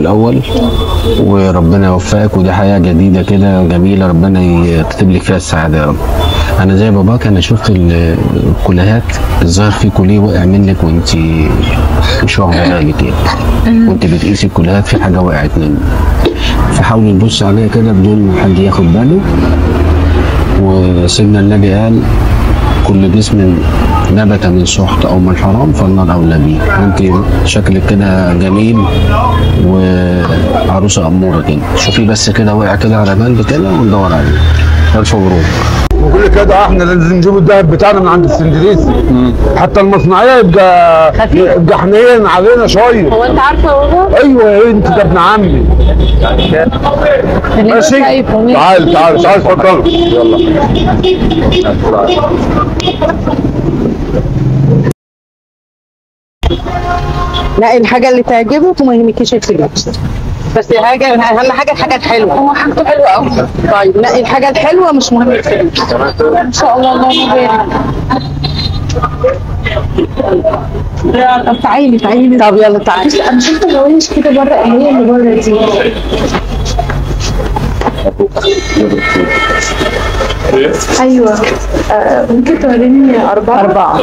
الاول وربنا يوفقك ودي حياه جديده كده جميله ربنا يكتب لك فيها السعاده يا رب انا زي باباك انا شفت ال- الكليات الظاهر في كليه وقع منك وانت مش واخده بالك يعني وانت بتقيسي الكليات في حاجه وقعت منك فحاولي نبص عليها كده بدون ما حد ياخد باله وسيدنا النبي قال كل جسم نبت من سحت او من حرام فالنار اولى بيه وانت شكلك كده جميل وعروسه اموره كده شوفي بس كده وقع كده على بند كده وندور عليه الف مبروك وكل كده احنا لازم نجيب الذهب بتاعنا من عند السندريسي حتى المصنعيه يبقى خفيف. يبقى حنين علينا شويه هو انت عارفه بابا ايوه يا انت ده ابن عمي اللي ماشي شايفه مين؟ تعال تعال تعال اتفضل يلا لا الحاجه اللي تعجبك وما يهمكيش الفلوس بس حاجه اهم حاجه الحاجه الحلوه هو حاجته حلوه قوي طيب لا الحاجه الحلوه مش مهم الفلوس ان شاء الله اللهم بارك طب تعالي تعالي طب يلا تعالي انا شفت جوايش كده بره اللي هي اللي بره دي ايوه آه ممكن توريني اربعه اربعه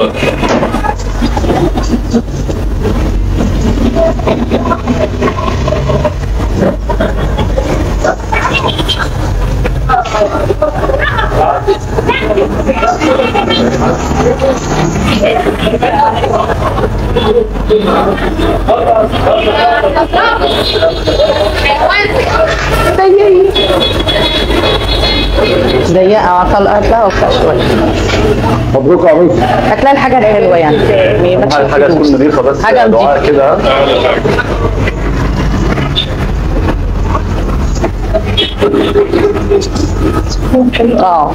ضيقه عطل هتلاقيها وبتاع شويه مبروك يا عروسه هتلاقي الحاجه الحلوه يعني ما يهمكش حاجه تكون الفلوس. نظيفه بس حاجه دعاء نظيفه كده اه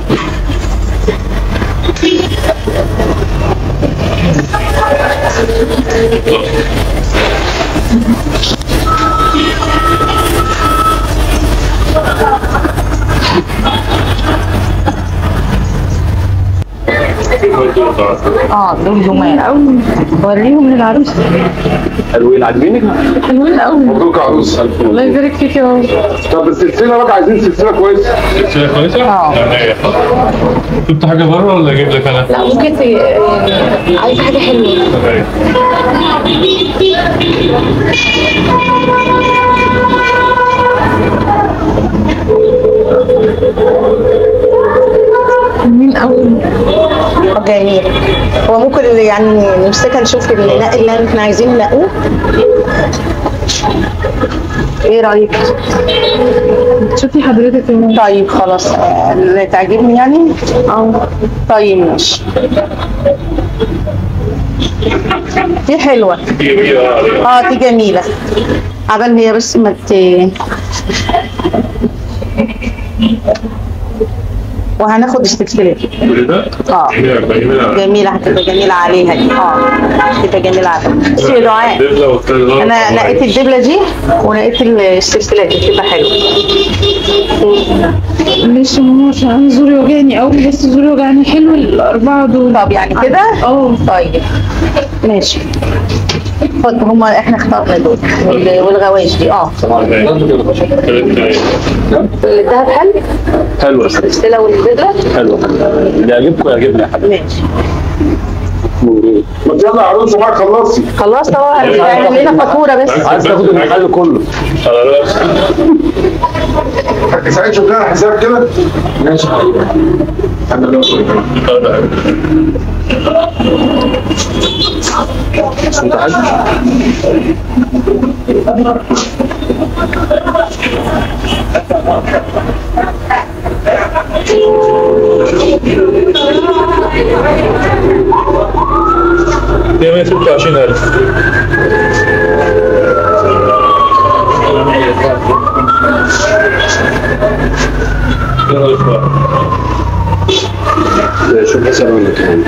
اه دول جمال قوي وريهم للعروسه حلوين عاجبينك حلوين قوي مبروك يا عروسه الله يبارك فيك يا بابا طب السلسله بقى عايزين سلسله كويسه سلسلة كويسة؟ اه. يعني جبت حاجة بره ولا اجيب لك انا؟ لا ممكن ت... يعني عايز حاجه حلوه حلوين قوي جميل هو ممكن اللي يعني نمسكها نشوف النقل اللي احنا عايزين ننقوه ايه رايك؟ شوفي حضرتك يا طيب خلاص آه، اللي تعجبني يعني اه طيب ماشي دي حلوة اه دي جميلة عبال هي بس ما ت وهناخد السلسلة كل ده؟ اه هي 40 منها جميلة هتبقى جميلة عليها دي اه هتبقى جميلة عليها بصي يا دعاء الدبلة والكلام انا لقيت الدبلة دي ولقيت السلسلة دي بتبقى حلوة معلش يا ماما عشان انا زوري وجعني قوي بس زوري وجعني حلو الاربعه دول طب يعني كده اه طيب ماشي خد هما احنا اخترنا دول وال- والغوايش دي اه الذهب حلو حلوه السلسله والبدله حلوه اللي يعجبكم يعجبني يا حبيبي ماشي ما يلا يا عروسه بقى خلصي خلاص اهو هنعمل لنا فاتوره بس عايز تاخد المحل كله خلاص حاج سعيد شوف لنا حساب كده ماشي انت حاج دي 126000 شوف حساب عندك يعني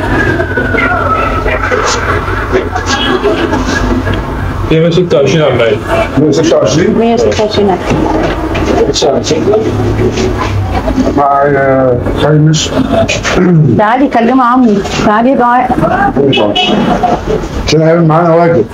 دي 126 عمال 126 126 مع آه، شاي مش تعالي كلمي عمي تعالي دعاء عشان هيعمل معانا واجب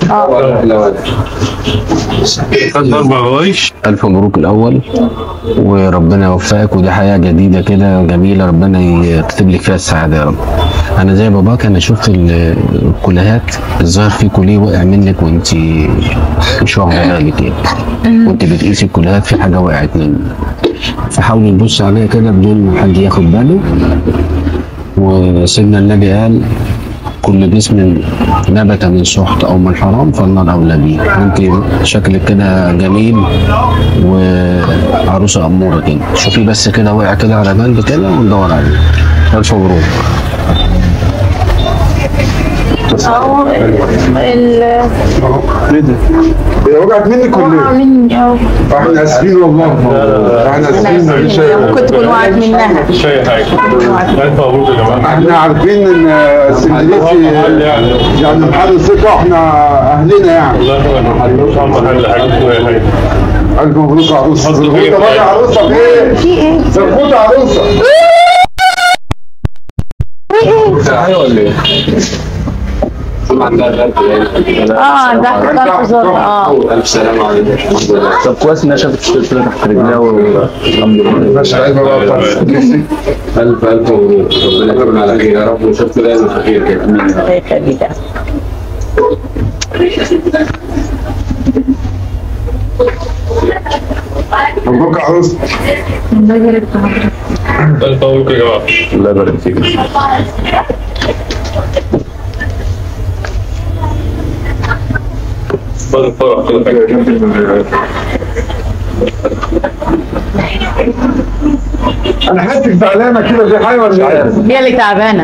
خد اربع غوايش ألف مبروك الأول وربنا يوفقك ودي حياة جديدة كده جميلة ربنا يكتب لك فيها السعادة يا رب أنا زي باباك أنا شفت ال- الكليهات الظاهر في كلية وقع منك وأنت مش واخدة بالك يعني وأنت بتقيسي الكليهات في حاجة وقعت منك فحاولي نبص عليها كده بدون ما حد ياخد باله وسيدنا النبي قال كل جسم نبت من سحت او من حرام فالنار اولى بيه انت شكلك كده جميل وعروسه اموره كده شوفي بس كده وقع كده على جنب كده وندور عليه الف مبروك اهو ال هي وجعت منك ولا وقع ايه؟ مني اهو احنا اسفين والله احنا اسفين مفيش أي حاجة. ممكن تكون وقعت منها مفيش اي حاجه الف مبروك يا جماعه احنا عارفين ان السندريسي يعني محل ثقه احنا اهلنا يعني الله يخليك محل حل حاجه اي حاجه الف مبروك يا عروسه حظك زرقوطه خير. بقى يا عروسه في ايه؟ في ايه؟ زرقوطه عروسه ايوه ولا ايه؟ عندها غلط اه عندها ضغط زر اه الف سلامة عليك الحمد لله طب كويس انها شافت السلسله تحت رجلها والحمد لله ماشي عيبه بقى بتاعت السندريسي الف الف مبروك ربنا يكرم على خير يا رب وشفت لازم في خير كده الله يخليك مبروك يا عروسه الله يبارك في حضرتك الف مبروك يا جماعه الله يبارك فيك بعد الفرح كل حاجه انا حاسك زعلانه كده في حاجه ولا ايه؟ هي اللي تعبانه